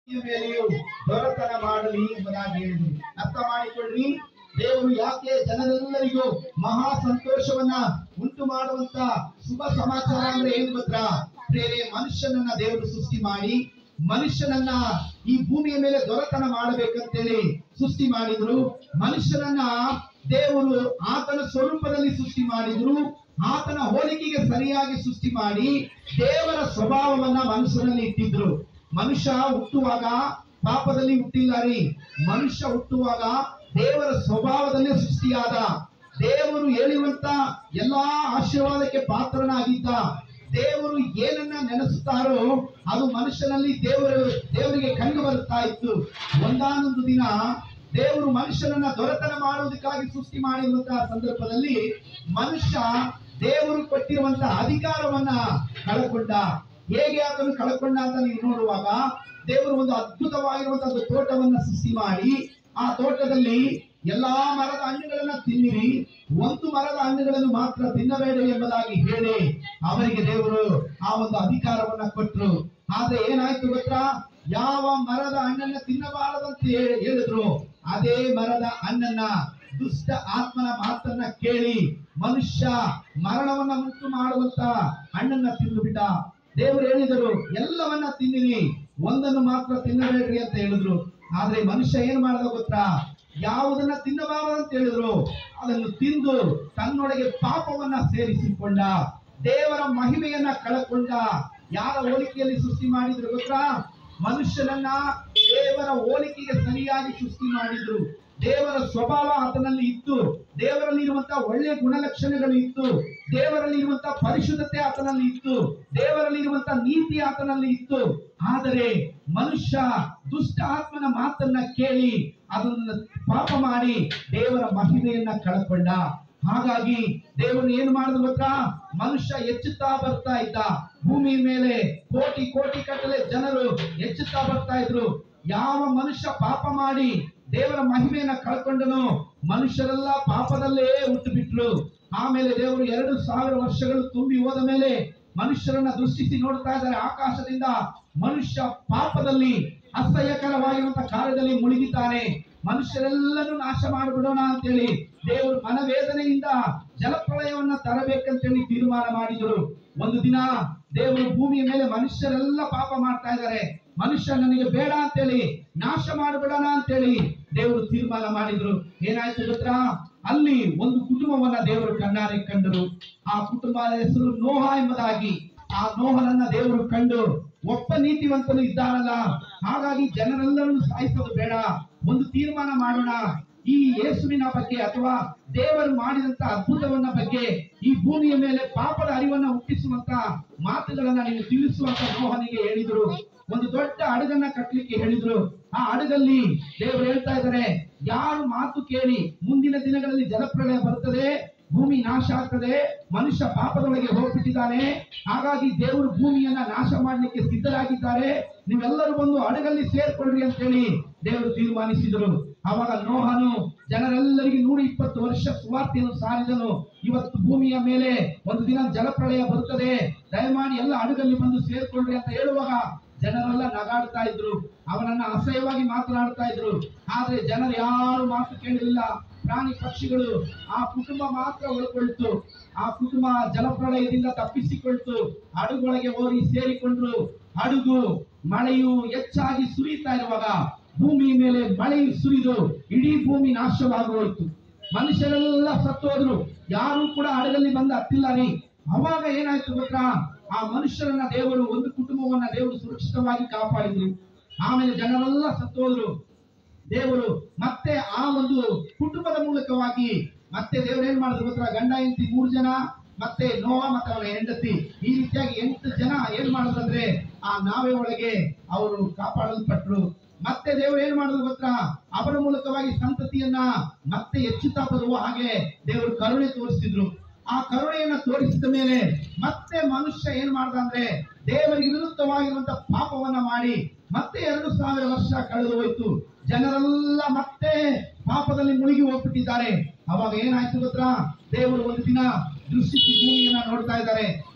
ಭೂಮಿಯ ಮೇಲೆಯೂ ದೊರೆತನ ಮಾಡಲಿ ಎಂಬುದಾಗಿ ಹೇಳಿದ್ರು ಅರ್ಥ ಮಾಡಿಕೊಳ್ಳ್ರಿ ದೇವರು ಯಾಕೆ ಜನರೆಲ್ಲರಿಗೂ ಮಹಾ ಸಂತೋಷವನ್ನ ಉಂಟು ಮಾಡುವಂತ ಶುಭ ಸಮಾಚಾರ ಅಂದ್ರೆ ಏನ್ ಗೊತ್ತಾ ಬೇರೆ ಮನುಷ್ಯನನ್ನ ದೇವರು ಸೃಷ್ಟಿ ಮಾಡಿ ಮನುಷ್ಯನನ್ನ ಈ ಭೂಮಿಯ ಮೇಲೆ ದೊರೆತನ ಮಾಡಬೇಕಂತೇಳಿ ಸೃಷ್ಟಿ ಮಾಡಿದ್ರು ಮನುಷ್ಯನನ್ನ ದೇವರು ಆತನ ಸ್ವರೂಪದಲ್ಲಿ ಸೃಷ್ಟಿ ಮಾಡಿದ್ರು ಆತನ ಹೋಲಿಕೆಗೆ ಸರಿಯಾಗಿ ಸೃಷ್ಟಿ ಮಾಡಿ ದೇವರ ಸ್ವಭಾವವನ್ನ ಮನುಷ್ಯನಲ್ಲಿ ಇಟ್ಟಿದ್ರು ಮನುಷ್ಯ ಹುಟ್ಟುವಾಗ ಪಾಪದಲ್ಲಿ ಹುಟ್ಟಿಲ್ಲ ರೀ ಮನುಷ್ಯ ಹುಟ್ಟುವಾಗ ದೇವರ ಸ್ವಭಾವದಲ್ಲೇ ಸೃಷ್ಟಿಯಾದ ದೇವರು ಹೇಳಿರುವಂತ ಎಲ್ಲಾ ಆಶೀರ್ವಾದಕ್ಕೆ ಪಾತ್ರನಾಗಿದ್ದ ದೇವರು ಏನನ್ನ ನೆನೆಸುತ್ತಾರೋ ಅದು ಮನುಷ್ಯನಲ್ಲಿ ದೇವರು ದೇವರಿಗೆ ಕಂಡು ಬರುತ್ತಾ ಇತ್ತು ಒಂದಾನೊಂದು ದಿನ ದೇವರು ಮನುಷ್ಯನನ್ನ ದೊರೆತನ ಮಾಡುವುದಕ್ಕಾಗಿ ಸೃಷ್ಟಿ ಮಾಡಿರುವಂತಹ ಸಂದರ್ಭದಲ್ಲಿ ಮನುಷ್ಯ ದೇವರು ಕೊಟ್ಟಿರುವಂತಹ ಅಧಿಕಾರವನ್ನ ಕಳಕೊಂಡ ಹೇಗೆ ಆತನು ಕಳಕೊಂಡ ಅಂತ ನೀವು ನೋಡುವಾಗ ದೇವರು ಒಂದು ಅದ್ಭುತವಾಗಿರುವಂತಹ ಒಂದು ತೋಟವನ್ನ ಸೃಷ್ಟಿ ಮಾಡಿ ಆ ತೋಟದಲ್ಲಿ ಎಲ್ಲಾ ಮರದ ಹಣ್ಣುಗಳನ್ನ ತಿನ್ನಿರಿ ಒಂದು ಮರದ ಹಣ್ಣುಗಳನ್ನು ಮಾತ್ರ ತಿನ್ನಬೇಡಿ ಎಂಬುದಾಗಿ ಹೇಳಿ ಅವರಿಗೆ ದೇವರು ಆ ಒಂದು ಅಧಿಕಾರವನ್ನ ಕೊಟ್ಟರು ಆದ್ರೆ ಏನಾಯ್ತು ಗೊತ್ತಾ ಯಾವ ಮರದ ಹಣ್ಣನ್ನ ತಿನ್ನಬಾರದಂತ ಹೇಳಿ- ಹೇಳಿದ್ರು ಅದೇ ಮರದ ಹಣ್ಣನ್ನ ದುಷ್ಟ ಆತ್ಮನ ಮಾತನ್ನ ಕೇಳಿ ಮನುಷ್ಯ ಮರಣವನ್ನ ಉಂಟು ಮಾಡುವಂತ ಹಣ್ಣನ್ನ ತಿಂದು ಬಿಟ್ಟ ದೇವರು ಹೇಳಿದರು ಎಲ್ಲವನ್ನ ತಿನ್ನಿರಿ ಒಂದನ್ನು ಮಾತ್ರ ತಿನ್ನಬೇಡ್ರಿ ಅಂತ ಹೇಳಿದ್ರು ಆದ್ರೆ ಮನುಷ್ಯ ಏನ್ ಮಾಡ್ದ ಗೊತ್ತಾ ಯಾವುದನ್ನ ತಿನ್ನಬಾರದು ಅಂತ ಹೇಳಿದ್ರು ಅದನ್ನು ತಿಂದು ತನ್ನೊಳಗೆ ಪಾಪವನ್ನ ಸೇರಿಸಿಕೊಂಡ ದೇವರ ಮಹಿಮೆಯನ್ನ ಕಳಕೊಂಡ ಯಾರ ಹೋಲಿಕೆಯಲ್ಲಿ ಸೃಷ್ಟಿ ಮಾಡಿದ್ರು ಗೊತ್ತಾ ಮನುಷ್ಯನನ್ನ ದೇವರ ಹೋಲಿಕೆಗೆ ಸರಿಯಾಗಿ ಸೃಷ್ಟಿ ಮಾಡಿದ್ರು ದೇವರ ಸ್ವಭಾವ ಆತನಲ್ಲಿ ಇತ್ತು ದೇವರಲ್ಲಿ ಇರುವಂತಹ ಒಳ್ಳೆಯ ಗುಣಲಕ್ಷಣಗಳು ಇತ್ತು ದೇವರಲ್ಲಿ ಇರುವಂತಹ ಪರಿಶುದ್ಧತೆ ಆತನಲ್ಲಿ ಇತ್ತು ದೇವರಲ್ಲಿ ಇರುವಂತಹ ನೀತಿ ಆತನಲ್ಲಿ ಇತ್ತು ಆದರೆ ಮನುಷ್ಯ ದುಷ್ಟ ಆತ್ಮನ ಮಾತನ್ನ ಕೇಳಿ ಅದನ್ನ ಪಾಪ ಮಾಡಿ ದೇವರ ಮಹಿಮೆಯನ್ನ ಕಳಕೊಂಡ ಹಾಗಾಗಿ ದೇವರು ಏನು ಮಾಡಿದ್ರು ಗೊತ್ತಾ ಮನುಷ್ಯ ಹೆಚ್ಚುತ್ತಾ ಬರ್ತಾ ಇದ್ದ ಭೂಮಿ ಮೇಲೆ ಕೋಟಿ ಕೋಟಿ ಕಟ್ಟಲೆ ಜನರು ಹೆಚ್ಚುತ್ತಾ ಬರ್ತಾ ಇದ್ರು ಯಾವ ಮನುಷ್ಯ ಪಾಪ ಮಾಡಿ ದೇವರ ಮಹಿಮೆಯನ್ನ ಕಳ್ಕೊಂಡನು ಮನುಷ್ಯರೆಲ್ಲ ಪಾಪದಲ್ಲೇ ಹುಟ್ಟು ಬಿಟ್ರು ಆಮೇಲೆ ದೇವರು ಎರಡು ಸಾವಿರ ವರ್ಷಗಳು ತುಂಬಿ ಹೋದ ಮೇಲೆ ಮನುಷ್ಯರನ್ನ ದೃಷ್ಟಿಸಿ ನೋಡ್ತಾ ಇದ್ದಾರೆ ಆಕಾಶದಿಂದ ಮನುಷ್ಯ ಪಾಪದಲ್ಲಿ ಅಸಹ್ಯಕರವಾಗಿರುವಂತಹ ಕಾರ್ಯದಲ್ಲಿ ಮುಳುಗಿದ್ದಾನೆ ಮನುಷ್ಯರೆಲ್ಲರೂ ನಾಶ ಮಾಡಿಬಿಡೋಣ ಅಂತೇಳಿ ದೇವರು ಮನವೇದನೆಯಿಂದ ಜಲಪ್ರಳಯವನ್ನ ತರಬೇಕಂತೇಳಿ ತೀರ್ಮಾನ ಮಾಡಿದರು ಒಂದು ದಿನ ದೇವರು ಭೂಮಿಯ ಮೇಲೆ ಮನುಷ್ಯರೆಲ್ಲ ಪಾಪ ಮಾಡ್ತಾ ಇದ್ದಾರೆ ಮನುಷ್ಯ ನನಗೆ ಬೇಡ ಅಂತೇಳಿ ನಾಶ ಮಾಡಿಬಿಡೋಣ ಅಂತೇಳಿ ದೇವರು ತೀರ್ಮಾನ ಮಾಡಿದ್ರು ಏನಾಯ್ತು ಗೊತ್ತಾ ಅಲ್ಲಿ ಒಂದು ಕುಟುಂಬವನ್ನ ದೇವರು ಕಣ್ಣಾರೆ ಕಂಡರು ಆ ಕುಟುಂಬದ ಹೆಸರು ನೋಹ ಎಂಬುದಾಗಿ ಆ ನೋಹನನ್ನ ದೇವರು ಕಂಡು ಒಬ್ಬ ನೀತಿವಂತನು ಇದ್ದಾನಲ್ಲ ಹಾಗಾಗಿ ಜನರೆಲ್ಲರನ್ನು ಸಾಯಿಸೋದು ಬೇಡ ಒಂದು ತೀರ್ಮಾನ ಮಾಡೋಣ ಈ ಯೇಸುವಿನ ಬಗ್ಗೆ ಅಥವಾ ದೇವರು ಮಾಡಿದಂತ ಅದ್ಭುತವನ್ನ ಬಗ್ಗೆ ಈ ಭೂಮಿಯ ಮೇಲೆ ಪಾಪದ ಅರಿವನ್ನ ಹುಟ್ಟಿಸುವಂತ ಮಾತುಗಳನ್ನ ನೀವು ತಿಳಿಸುವಂತ ನೋಹನಿಗೆ ಹೇಳಿದ್ರು ಒಂದು ದೊಡ್ಡ ಹಡಗನ್ನ ಕಟ್ಟಲಿಕ್ಕೆ ಹೇಳಿದ್ರು ಆ ಹಡಗಲ್ಲಿ ದೇವರು ಹೇಳ್ತಾ ಇದ್ದಾರೆ ಯಾರು ಮಾತು ಕೇಳಿ ಮುಂದಿನ ದಿನಗಳಲ್ಲಿ ಜಲಪ್ರಳಯ ಬರ್ತದೆ ಭೂಮಿ ನಾಶ ಆಗ್ತದೆ ಮನುಷ್ಯ ಪಾಪದೊಳಗೆ ಹೋಗ್ಬಿಟ್ಟಿದ್ದಾನೆ ಹಾಗಾಗಿ ದೇವರು ಭೂಮಿಯನ್ನ ನಾಶ ಮಾಡಲಿಕ್ಕೆ ಸಿದ್ಧರಾಗಿದ್ದಾರೆ ನೀವೆಲ್ಲರೂ ಬಂದು ಹಡಗಲ್ಲಿ ಸೇರ್ಕೊಳ್ರಿ ಅಂತ ಹೇಳಿ ದೇವರು ತೀರ್ಮಾನಿಸಿದರು ಅವಾಗ ನೋಹನು ಜನರೆಲ್ಲರಿಗೆ ನೂರ ಇಪ್ಪತ್ತು ವರ್ಷ ಸುವಾರ್ತೆಯನ್ನು ಸಾರಿದನು ಇವತ್ತು ಭೂಮಿಯ ಮೇಲೆ ಒಂದು ದಿನ ಜಲಪ್ರಳಯ ಬರುತ್ತದೆ ದಯಮಾಡಿ ಎಲ್ಲ ಹಡಗಲ್ಲಿ ಬಂದು ಸೇರ್ಕೊಳ್ರಿ ಅಂತ ಹೇಳುವಾಗ ಜನರೆಲ್ಲ ನಗಾಡ್ತಾ ಇದ್ರು ಅವನನ್ನ ಅಸಹ್ಯವಾಗಿ ಮಾತನಾಡ್ತಾ ಇದ್ರು ಆದ್ರೆ ಜನರು ಯಾರು ಮಾತು ಕೇಳಲಿಲ್ಲ ಪ್ರಾಣಿ ಪಕ್ಷಿಗಳು ಆ ಕುಟುಂಬ ಮಾತ್ರ ಉಳ್ಕೊಳ್ತು ಆ ಕುಟುಂಬ ಜಲಪ್ರಳಯದಿಂದ ತಪ್ಪಿಸಿಕೊಳ್ತು ಹಡಗೊಳಗೆ ಹೋಗಿ ಸೇರಿಕೊಂಡ್ರು ಹಡಗು ಮಳೆಯು ಹೆಚ್ಚಾಗಿ ಸುರಿತಾ ಇರುವಾಗ ಭೂಮಿ ಮೇಲೆ ಮಳೆ ಸುರಿದು ಇಡೀ ಭೂಮಿ ನಾಶವಾಗೋಯ್ತು ಮನುಷ್ಯರೆಲ್ಲ ಸತ್ತೋದ್ರು ಯಾರು ಕೂಡ ಹಡಗಲ್ಲಿ ಬಂದು ಹತ್ತಿಲ್ಲ ರೀ ಅವಾಗ ಏನಾಯ್ತು ಗೊತ್ತಾ ಆ ಮನುಷ್ಯರನ್ನ ದೇವರು ಒಂದು ಕುಟುಂಬವನ್ನ ದೇವರು ಸುರಕ್ಷಿತವಾಗಿ ಕಾಪಾಡಿದ್ರು ಆಮೇಲೆ ಜನರೆಲ್ಲ ಸತ್ತೋದ್ರು ದೇವರು ಮತ್ತೆ ಆ ಒಂದು ಕುಟುಂಬದ ಮೂಲಕವಾಗಿ ಮತ್ತೆ ದೇವರು ಏನ್ ಮಾಡಿದ್ರು ಗೊತ್ತಾ ಗಂಡ ಹೆಂಡತಿ ಮೂರು ಜನ ಮತ್ತೆ ನೋವ ಮತ್ತೆ ಅವನ ಹೆಂಡತಿ ಈ ರೀತಿಯಾಗಿ ಎಂಟು ಜನ ಏನ್ ಮಾಡಿದ್ರಂದ್ರೆ ಆ ನಾವೆ ಒಳಗೆ ಅವರು ಕಾಪಾಡಲ್ಪಟ್ರು ಮತ್ತೆ ದೇವರು ಏನ್ ಮಾಡಿದ್ರು ಗೊತ್ತಾ ಅವರ ಮೂಲಕವಾಗಿ ಸಂತತಿಯನ್ನ ಮತ್ತೆ ಹೆಚ್ಚುತ್ತಾ ಬರುವ ಹಾಗೆ ದೇವರು ಕರುಣೆ ತೋರಿಸಿದ್ರು ಆ ಕರುಣೆಯನ್ನ ತೋರಿಸಿದ ಮೇಲೆ ಮತ್ತೆ ಮನುಷ್ಯ ಏನ್ ಮಾಡ್ದ ಅಂದ್ರೆ ದೇವರಿಗೆ ವಿರುದ್ಧವಾಗಿರುವಂತ ಪಾಪವನ್ನ ಮಾಡಿ ಮತ್ತೆ ಎರಡು ಸಾವಿರ ವರ್ಷ ಕಳೆದು ಹೋಯ್ತು ಜನರೆಲ್ಲ ಮತ್ತೆ ಪಾಪದಲ್ಲಿ ಮುಳುಗಿ ಹೋಗ್ಬಿಟ್ಟಿದ್ದಾರೆ ಅವಾಗ ಏನಾಯ್ತು ಗೊತ್ತಾ ದೇವರು ಒಂದು ದಿನ ದೃಷ್ಟಿಸಿ ಭೂಮಿಯನ್ನ ನೋಡ್ತಾ ಇದ್ದಾರೆ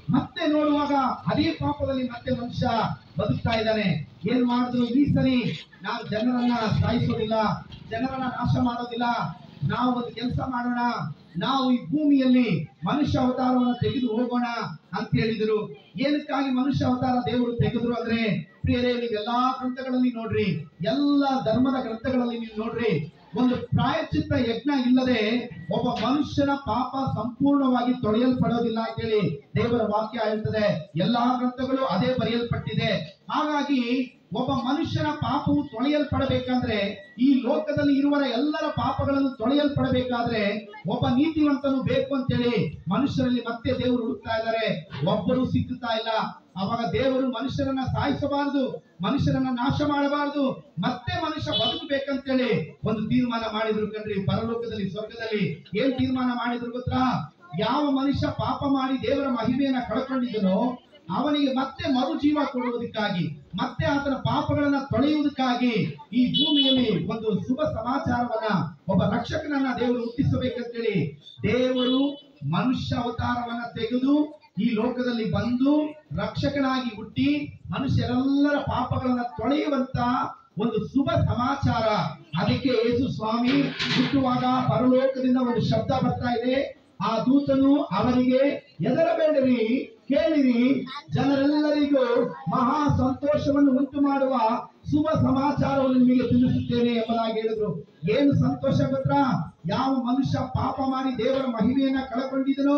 ಮತ್ತೆ ನೋಡುವಾಗ ಅದೇ ಪಾಪದಲ್ಲಿ ಮತ್ತೆ ಮನುಷ್ಯ ಬದುಕ್ತಾ ಇದ್ದಾನೆ ಏನ್ ಮಾಡಿದ್ರು ಈ ಸರಿ ನಾವು ಜನರನ್ನ ಸಾಯಿಸೋದಿಲ್ಲ ಜನರನ್ನ ನಾಶ ಮಾಡೋದಿಲ್ಲ ನಾವು ಒಂದು ಕೆಲಸ ಮಾಡೋಣ ನಾವು ಈ ಭೂಮಿಯಲ್ಲಿ ಮನುಷ್ಯ ಅವತಾರವನ್ನು ತೆಗೆದು ಹೋಗೋಣ ಅಂತ ಹೇಳಿದ್ರು ಏನಕ್ಕಾಗಿ ಮನುಷ್ಯ ಅವತಾರ ದೇವರು ತೆಗೆದ್ರು ಅಂದ್ರೆ ಪ್ರಿಯರೇ ನೀವು ಎಲ್ಲಾ ಗ್ರಂಥಗಳಲ್ಲಿ ನೋಡ್ರಿ ಎಲ್ಲ ಧರ್ಮದ ಗ್ರಂಥಗಳಲ್ಲಿ ನೀವು ನೋಡ್ರಿ ಒಂದು ಪ್ರಾಯಚಿತ್ತ ಯಜ್ಞ ಇಲ್ಲದೆ ಒಬ್ಬ ಮನುಷ್ಯನ ಪಾಪ ಸಂಪೂರ್ಣವಾಗಿ ತೊಳೆಯಲ್ಪಡೋದಿಲ್ಲ ಅಂತೇಳಿ ದೇವರ ವಾಕ್ಯ ಹೇಳ್ತದೆ ಎಲ್ಲಾ ಗ್ರಂಥಗಳು ಅದೇ ಬರೆಯಲ್ಪಟ್ಟಿದೆ ಹಾಗಾಗಿ ಒಬ್ಬ ಮನುಷ್ಯನ ಪಾಪವು ತೊಳೆಯಲ್ಪಡಬೇಕಂದ್ರೆ ಈ ಲೋಕದಲ್ಲಿ ಇರುವ ಎಲ್ಲರ ಪಾಪಗಳನ್ನು ತೊಳೆಯಲ್ಪಡಬೇಕಾದ್ರೆ ಒಬ್ಬ ನೀತಿವಂತನು ಬೇಕು ಅಂತೇಳಿ ಮನುಷ್ಯರಲ್ಲಿ ಮತ್ತೆ ದೇವರು ಹುಡುಕ್ತಾ ಇದ್ದಾರೆ ಒಬ್ಬರು ಸಿಕ್ಕುತ್ತಾ ಇಲ್ಲ ಅವಾಗ ದೇವರು ಮನುಷ್ಯರನ್ನ ಸಾಯಿಸಬಾರದು ಮನುಷ್ಯರನ್ನ ನಾಶ ಮಾಡಬಾರದು ಮತ್ತೆ ಮನುಷ್ಯ ಬದುಕಬೇಕಂತೇಳಿ ಒಂದು ತೀರ್ಮಾನ ಮಾಡಿದ್ರು ಕಣ್ರಿ ಪರಲೋಕದಲ್ಲಿ ಸ್ವರ್ಗದಲ್ಲಿ ಏನ್ ತೀರ್ಮಾನ ಮಾಡಿದ್ರು ಗೊತ್ತಾ ಯಾವ ಮನುಷ್ಯ ಪಾಪ ಮಾಡಿ ದೇವರ ಮಹಿಮೆಯನ್ನ ಕಳ್ಕೊಂಡಿದ್ದನೋ ಅವನಿಗೆ ಮತ್ತೆ ಮರುಜೀವ ಕೊಡುವುದಕ್ಕಾಗಿ ಮತ್ತೆ ಆತನ ಪಾಪಗಳನ್ನ ತೊಳೆಯುವುದಕ್ಕಾಗಿ ಈ ಭೂಮಿಯಲ್ಲಿ ಒಂದು ಶುಭ ಸಮಾಚಾರವನ್ನ ಒಬ್ಬ ರಕ್ಷಕನನ್ನ ದೇವರು ಹುಟ್ಟಿಸಬೇಕಂತೇಳಿ ದೇವರು ಮನುಷ್ಯ ಅವತಾರವನ್ನ ತೆಗೆದು ಈ ಲೋಕದಲ್ಲಿ ಬಂದು ರಕ್ಷಕನಾಗಿ ಹುಟ್ಟಿ ಮನುಷ್ಯರೆಲ್ಲರ ಪಾಪಗಳನ್ನ ತೊಳೆಯುವಂತ ಒಂದು ಶುಭ ಸಮಾಚಾರ ಅದಕ್ಕೆ ಯೇಸು ಸ್ವಾಮಿ ಹುಟ್ಟುವಾಗ ಪರಲೋಕದಿಂದ ಒಂದು ಶಬ್ದ ಬರ್ತಾ ಇದೆ ಆ ದೂತನು ಅವನಿಗೆ ಎದರಬೇಡಿರಿ ಕೇಳಿರಿ ಜನರೆಲ್ಲರಿಗೂ ಮಹಾ ಸಂತೋಷವನ್ನು ಉಂಟು ಮಾಡುವ ಶುಭ ಸಮಾಚಾರವನ್ನು ನಿಮಗೆ ತಿಳಿಸುತ್ತೇನೆ ಎಂಬುದಾಗಿ ಹೇಳಿದ್ರು ಏನು ಸಂತೋಷ ಗೊತ್ತಾ ಯಾವ ಮನುಷ್ಯ ಪಾಪ ಮಾಡಿ ದೇವರ ಮಹಿಮೆಯನ್ನ ಕಳಕೊಂಡಿದನೋ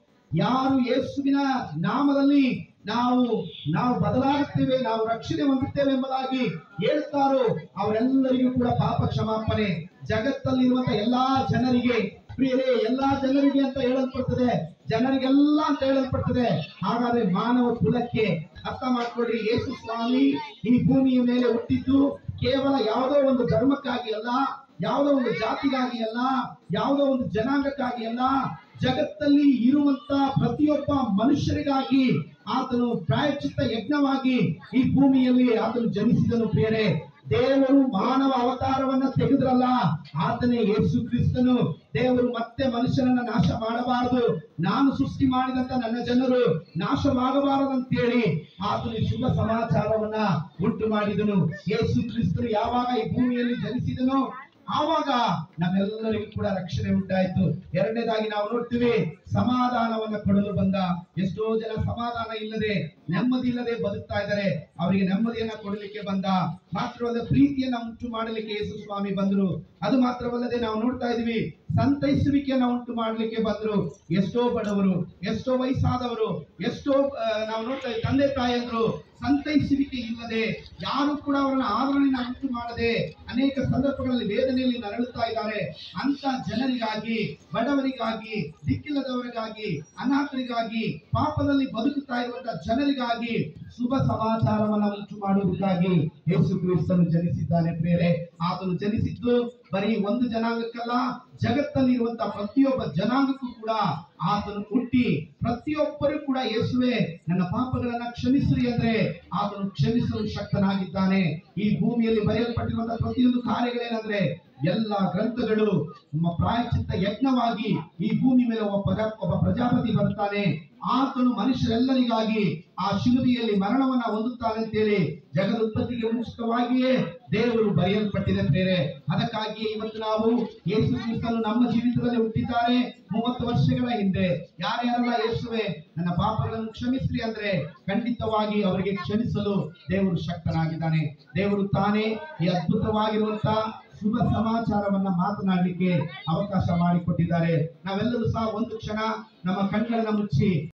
ಯಾರು ಯೇಸುವಿನ ನಾಮದಲ್ಲಿ ನಾವು ನಾವು ಬದಲಾಗುತ್ತೇವೆ ನಾವು ರಕ್ಷಣೆ ಹೊಂದುತ್ತೇವೆ ಎಂಬುದಾಗಿ ಹೇಳ್ತಾರೋ ಅವರೆಲ್ಲರಿಗೂ ಕೂಡ ಪಾಪ ಕ್ಷಮಾಪಣೆ ಜಗತ್ತಲ್ಲಿರುವಂತ ಎಲ್ಲಾ ಜನರಿಗೆ ಪ್ರಿಯರೇ ಎಲ್ಲಾ ಜನರಿಗೆ ಅಂತ ಹೇಳಲ್ಪಡ್ತದೆ ಜನರಿಗೆಲ್ಲ ಅಂತ ಹೇಳಲ್ಪಡ್ತದೆ ಹಾಗಾದ್ರೆ ಮಾನವ ಕುಲಕ್ಕೆ ಅರ್ಥ ಮಾಡ್ಕೊಳ್ರಿ ಯೇಸು ಸ್ವಾಮಿ ಈ ಭೂಮಿಯ ಮೇಲೆ ಹುಟ್ಟಿದ್ದು ಕೇವಲ ಯಾವುದೋ ಒಂದು ಧರ್ಮಕ್ಕಾಗಿ ಅಲ್ಲ ಯಾವುದೋ ಒಂದು ಜಾತಿಗಾಗಿ ಅಲ್ಲ ಯಾವುದೋ ಒಂದು ಜನಾಂಗಕ್ಕಾಗಿ ಅಲ್ಲ ಜಗತ್ತಲ್ಲಿ ಇರುವಂತ ಪ್ರತಿಯೊಬ್ಬ ಮನುಷ್ಯರಿಗಾಗಿ ಆತನು ಪ್ರಾಯಚಿತ್ತ ಯಜ್ಞವಾಗಿ ಈ ಭೂಮಿಯಲ್ಲಿ ಆತನು ಜನಿಸಿದನು ಪ್ರಿಯರೇ ದೇವರು ಮಾನವ ಅವತಾರವನ್ನ ತೆಗೆದ್ರಲ್ಲ ಆತನೇ ಯೇಸು ಕ್ರಿಸ್ತನು ದೇವರು ಮತ್ತೆ ಮನುಷ್ಯನನ್ನ ನಾಶ ಮಾಡಬಾರದು ನಾನು ಸೃಷ್ಟಿ ಮಾಡಿದಂತ ನನ್ನ ಜನರು ನಾಶವಾಗಬಾರದಂತೇಳಿ ಆತನು ಈ ಶುಭ ಸಮಾಚಾರವನ್ನ ಉಂಟು ಮಾಡಿದನು ಯೇಸು ಕ್ರಿಸ್ತನು ಯಾವಾಗ ಈ ಭೂಮಿಯಲ್ಲಿ ಜನಿಸಿದನು ಆವಾಗ ನಮ್ಮೆಲ್ಲರಿಗೂ ಕೂಡ ರಕ್ಷಣೆ ಉಂಟಾಯ್ತು ಎರಡನೇದಾಗಿ ನಾವು ನೋಡ್ತೀವಿ ಸಮಾಧಾನವನ್ನ ಕೊಡಲು ಬಂದ ಎಷ್ಟೋ ಜನ ಸಮಾಧಾನ ಇಲ್ಲದೆ ನೆಮ್ಮದಿ ಇಲ್ಲದೆ ಬದುಕ್ತಾ ಇದ್ದಾರೆ ಅವರಿಗೆ ನೆಮ್ಮದಿಯನ್ನ ಕೊಡಲಿಕ್ಕೆ ಬಂದ ಮಾತ್ರವಲ್ಲ ಪ್ರೀತಿಯನ್ನ ಉಂಟು ಮಾಡಲಿಕ್ಕೆ ಯೇಸು ಸ್ವಾಮಿ ಬಂದ್ರು ಅದು ಮಾತ್ರವಲ್ಲದೆ ನಾವು ನೋಡ್ತಾ ಇದೀವಿ ಸಂತೈಸುವಿಕೆಯನ್ನ ಉಂಟು ಮಾಡಲಿಕ್ಕೆ ಬಂದ್ರು ಎಷ್ಟೋ ಬಡವರು ಎಷ್ಟೋ ವಯಸ್ಸಾದವರು ಎಷ್ಟೋ ಆ, ನಾವು ನೋಡ್ತಾ ಇದ್ದೀವಿ ತಂದೆ ತಾಯಂದ್ರು ಸಂತೈಸುವಿಕೆ ಇಲ್ಲದೆ ಯಾರು ಕೂಡ ಅವರನ್ನ ಆದರಣೆಯನ್ನು ಉಂಟು ಮಾಡದೆ ಅನೇಕ ಸಂದರ್ಭಗಳಲ್ಲಿ ವೇದನೆಯಲ್ಲಿ ನರಳುತ್ತಾ ಇದ್ದಾರೆ ಅಂತ ಜನರಿಗಾಗಿ ಬಡವರಿಗಾಗಿ ದಿಕ್ಕಿಲ್ಲದವರಿಗಾಗಿ ಅನಾಥರಿಗಾಗಿ ಪಾಪದಲ್ಲಿ ಬದುಕುತ್ತಾ ಇರುವಂತಹ ಜನರಿಗಾಗಿ ಶುಭ ಸಮಾಚಾರವನ್ನ ಉಂಟು ಮಾಡುವುದಕ್ಕಾಗಿ ಯೇಸು ಕ್ರಿಸ್ತನು ಜನಿಸಿದ್ದಾನೆ ಪ್ರೇರೆ ಆತನು ಜನಿಸಿದ್ದು ಬರೀ ಒಂದು ಜನಾಂಗಕ್ಕಲ್ಲ ಜಗತ್ತಲ್ಲಿ ಇರುವಂತಹ ಪ್ರತಿಯೊಬ್ಬ ಜನಾಂಗಕ್ಕೂ ಕೂಡ ಆತನು ಹುಟ್ಟಿ ಪ್ರತಿಯೊಬ್ಬರು ಕೂಡ ಯೇಸುವೆ ನನ್ನ ಪಾಪಗಳನ್ನ ಕ್ಷಮಿಸ್ರಿ ಅಂದ್ರೆ ಆತನು ಕ್ಷಮಿಸಲು ಶಕ್ತನಾಗಿದ್ದಾನೆ ಈ ಭೂಮಿಯಲ್ಲಿ ಬರೆಯಲ್ಪಟ್ಟಿರುವಂತಹ ಪ್ರತಿಯೊಂದು ಕಾರ್ಯಗಳೇನಂದ್ರೆ ಎಲ್ಲ ಗ್ರಂಥಗಳು ನಮ್ಮ ಪ್ರಾಯಚಿತ್ತ ಯಜ್ಞವಾಗಿ ಈ ಭೂಮಿ ಮೇಲೆ ಒಬ್ಬ ಪ್ರಜಾ ಒಬ್ಬ ಪ್ರಜಾಪತಿ ಬರ್ತಾನೆ ಆತನು ಮನುಷ್ಯರೆಲ್ಲರಿಗಾಗಿ ಆ ಶಿಲುಬೆಯಲ್ಲಿ ಮರಣವನ್ನ ಹೊಂದುತ್ತಾನೆ ಅಂತೇಳಿ ಜಗದುತ್ಪತ್ತಿಗೆ ಮುಂಚಿತವಾಗಿಯೇ ದೇವರು ಬರೆಯಲ್ಪಟ್ಟಿದೆ ಬೇರೆ ಅದಕ್ಕಾಗಿಯೇ ಇವತ್ತು ನಾವು ಯೇಸು ಕ್ರಿಸ್ತನು ನಮ್ಮ ಜೀವಿತದಲ್ಲಿ ಹುಟ್ಟಿದ್ದಾರೆ ಮೂವತ್ತು ವರ್ಷಗಳ ಹಿಂದೆ ಯಾರ್ಯಾರೆಲ್ಲ ಯೇಸುವೆ ನನ್ನ ಪಾಪಗಳನ್ನು ಕ್ಷಮಿಸ್ರಿ ಅಂದ್ರೆ ಖಂಡಿತವಾಗಿ ಅವರಿಗೆ ಕ್ಷಮಿಸಲು ದೇವರು ಶಕ್ತನಾಗಿದ್ದಾನೆ ದೇವರು ತಾನೇ ಈ ಅದ್ಭುತವಾಗಿರುವಂತ ಶುಭ ಸಮಾಚಾರವನ್ನ ಮಾತನಾಡಲಿಕ್ಕೆ ಅವಕಾಶ ಮಾಡಿಕೊಟ್ಟಿದ್ದಾರೆ ನಾವೆಲ್ಲರೂ ಸಹ ಒಂದು ಕ್ಷಣ ನಮ್ಮ ಕಣ್ಗಳನ್ನ ಮುಚ್ಚಿ